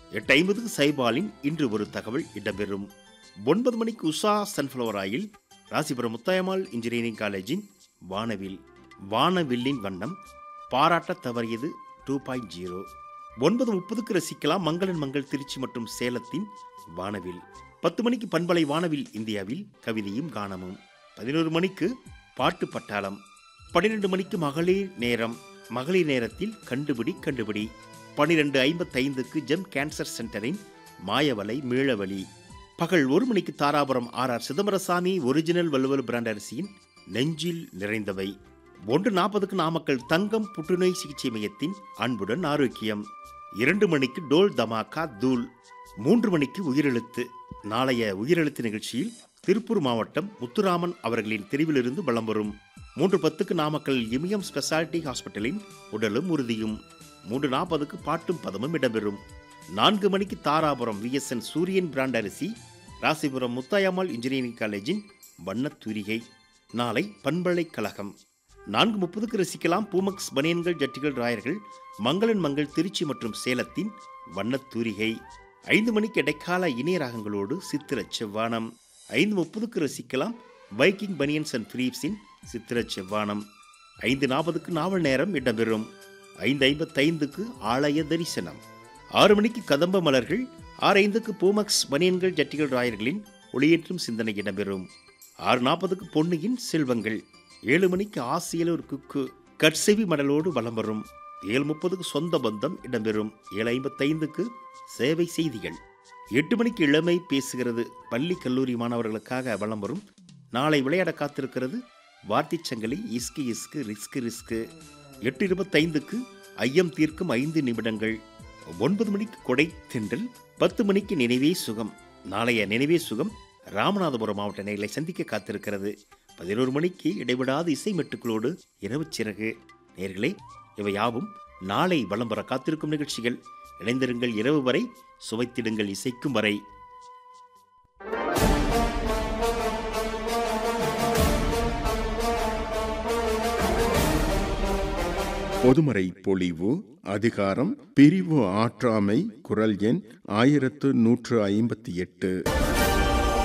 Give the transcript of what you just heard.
எட்டு ஐம்பதுக்கு சைபாலின் இன்று ஒரு தகவல் இடம்பெறும் ஒன்பது மணிக்கு Usha sunflower oil Rasipuram Muthayammal engineering காலேஜின் வானவில் வானவில்லின் வண்ணம் பாராட்ட தவறியது டூ பாயிண்ட் ஜீரோ ஒன்பது முப்பதுக்கு ரசிக்கலாம் மங்களன் மங்கள் திருச்சி மற்றும் சேலத்தின் வானவில் பத்து மணிக்கு பண்பலை வானவில் இந்தியாவில் கவிதையும் கானமும் பதினோரு மணிக்கு பாட்டு பட்டாளம் பன்னிரெண்டு மணிக்கு மகளிர் நேரம் மகளிர் நேரத்தில் கண்டுபிடி கண்டுபிடி பன்னிரெண்டு ஐம்பத்தைந்துக்கு ஜெம் கேன்சர் சென்டரின் மாயவலை மீளவழி பகல் ஒரு மணிக்கு Dharapuram R R Chidambarasamy original வலுவல் பிராண்ட் அரிசியின் நெஞ்சில் நிறைந்தவை ஒன்று நாற்பதுக்கு நாமக்கல் தங்கம் புற்றுநோய் சிகிச்சை மையத்தின் அன்புடன் ஆரோக்கியம் இரண்டு மணிக்கு டோல் தமாக்கா தூள் மூன்று மணிக்கு உயிரெழுத்து நாளைய உயிரெழுத்து நிகழ்ச்சியில் திருப்பூர் மாவட்டம் முத்துராமன் அவர்களின் தெரிவிலிருந்து வலம் வரும் மூன்று பத்துக்கு நாமக்கல் இமயம் ஸ்பெஷாலிட்டி ஹாஸ்பிட்டலின் உடலும் உறுதியும் மூன்று நாற்பதுக்கு பாட்டும் பதமும் இடம்பெறும் நான்கு மணிக்கு தாராபுரம் விஎஸ்என் சூரியன் பிராண்ட் அரிசி ராசிபுரம் முத்தாயம்மாள் இன்ஜினியரிங் காலேஜின் வண்ணத்தூரிகை நாளை பண்பலைக்கழகம் நான்கு முப்பதுக்கு ரசிக்கலாம் பூமக்ஸ் பனியன்கள் ஜட்டிகள் ராயர்கள் மங்களன் மங்கள் திருச்சி மற்றும் சேலத்தின் வண்ணத்தூரிகை ஐந்து மணிக்கு இடைக்கால இணைய ராகங்களோடு சித்திர செவ்வானம் ஐந்து முப்பதுக்கு ரசிக்கலாம் பைக்கிங் பனியன்ஸ் அண்ட் ஃபிலீப்ஸின் சித்திர செவ்வானம் ஐந்து நாற்பதுக்கு நாவல் நேரம் இடம்பெறும் ஐந்து ஐம்பத்தைந்துக்கு ஆலய தரிசனம் ஆறு மணிக்கு கதம்ப மலர்கள் ஆறு ஐந்துக்கு பூமக்ஸ் பனியன்கள் ஜட்டிகள் ராயர்களின் ஒளியேற்றும் சிந்தனை இடம்பெறும் ஆறு நாற்பதுக்கு பொன்னியின் செல்வங்கள் ஏழு மணிக்கு ஆசியில் ஒரு குக்கு கட்செவி மடலோடு வலம் வரும் ஏழு முப்பதுக்கு சொந்த பந்தம் இடம்பெறும் ஏழு ஐம்பத்தைந்துக்கு சேவை செய்திகள் எட்டு மணிக்கு இளமை பேசுகிறது பள்ளி கல்லூரி மாணவர்களுக்காக வலம் வரும் நாளை விளையாட காத்திருக்கிறது வார்த்தை சங்கிலி இஸ்கு இஸ்கு ரிஸ்கு ரிஸ்கு எட்டு இருபத்தைந்துக்கு ஐயம் தீர்க்கும் ஐந்து நிமிடங்கள் ஒன்பது மணிக்கு கொடை தென்றல் பத்து மணிக்கு நினைவே சுகம் நாளைய நினைவே சுகம் ராமநாதபுரம் மாவட்ட நேர்களை சந்திக்க காத்திருக்கிறது பதினோரு மணிக்கு இடைவிடாத இசை மெட்டுக்களோடு இரவு சிறகு நேர்களே இவை யாவும் நாளை வலம் வர காத்திருக்கும் நிகழ்ச்சிகள் இணைந்திருங்கள் இரவு வரை சுவைத்திடுங்கள் இசைக்கும் வரை பொதுமறை பொழிவு அதிகாரம் பிரிவு ஆற்றாமை குரல் எண் ஆயிரத்து நூற்று ஐம்பத்தி எட்டு